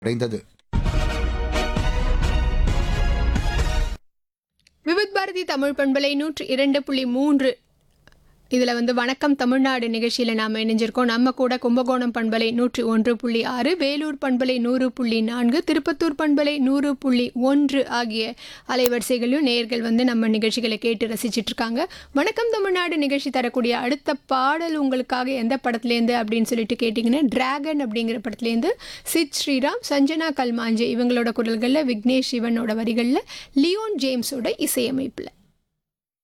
அடைந்தது விவித் பாரதி தமிழ் பண்பலை நூற்றி இரண்டு புள்ளி மூன்று இதில் வந்து வணக்கம் தமிழ்நாடு நிகழ்ச்சியில் நாம் இணைஞ்சிருக்கோம் நம்ம கூட கும்பகோணம் பண்பலை நூற்றி ஒன்று புள்ளி ஆறு வேலூர் பண்பலை நூறு புள்ளி நான்கு திருப்பத்தூர் பண்பலை நூறு புள்ளி ஒன்று ஆகிய அலைவரிசைகளையும் நேயர்கள் வந்து நம்ம நிகழ்ச்சிகளை கேட்டு ரசிச்சிட்டு இருக்காங்க வணக்கம் தமிழ்நாடு நிகழ்ச்சி தரக்கூடிய அடுத்த பாடல் உங்களுக்காக எந்த படத்துலேருந்து அப்படின்னு சொல்லிட்டு கேட்டிங்கன்னா டிராகன் அப்படிங்கிற படத்துலேருந்து சித் ஸ்ரீராம் சஞ்சனா கல்மாஞ்சே இவங்களோட குரல்களில் விக்னேஷ் சிவனோட வரிகளில் லியோன் ஜேம்ஸோட இசையமைப்பில்